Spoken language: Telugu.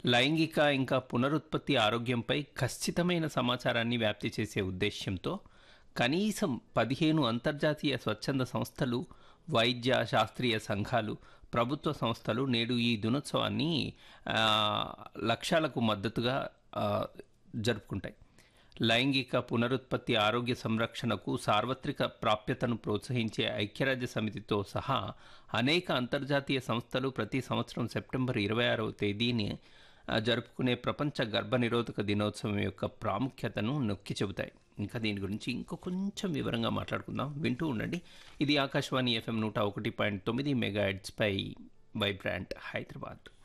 లైంగిక ఇంకా పునరుత్పత్తి ఆరోగ్యంపై ఖచ్చితమైన సమాచారాన్ని వ్యాప్తి చేసే ఉద్దేశ్యంతో కనీసం పదిహేను అంతర్జాతీయ స్వచ్ఛంద సంస్థలు వైద్య శాస్త్రీయ సంఘాలు ప్రభుత్వ సంస్థలు నేడు ఈ దినోత్సవాన్ని ఆ, లక్ష్యాలకు మద్దతుగా ఆ, జరుపుకుంటాయి లైంగిక పునరుత్పత్తి ఆరోగ్య సంరక్షణకు సార్వత్రిక ప్రాప్యతను ప్రోత్సహించే ఐక్యరాజ్య సమితితో సహా అనేక అంతర్జాతీయ సంస్థలు ప్రతి సంవత్సరం సెప్టెంబర్ ఇరవై ఆరవ తేదీని ఆ, జరుపుకునే ప్రపంచ గర్భనిరోధక దినోత్సవం యొక్క ప్రాముఖ్యతను నొక్కి చెబుతాయి ఇంకా దీని గురించి ఇంకో కొంచెం వివరంగా మాట్లాడుకుందాం వింటూ ఉండండి ఇది ఆకాశవాణి ఎఫ్ఎం నూట ఒకటి పాయింట్ తొమ్మిది మెగా పై వైబ్రాంట్ హైదరాబాద్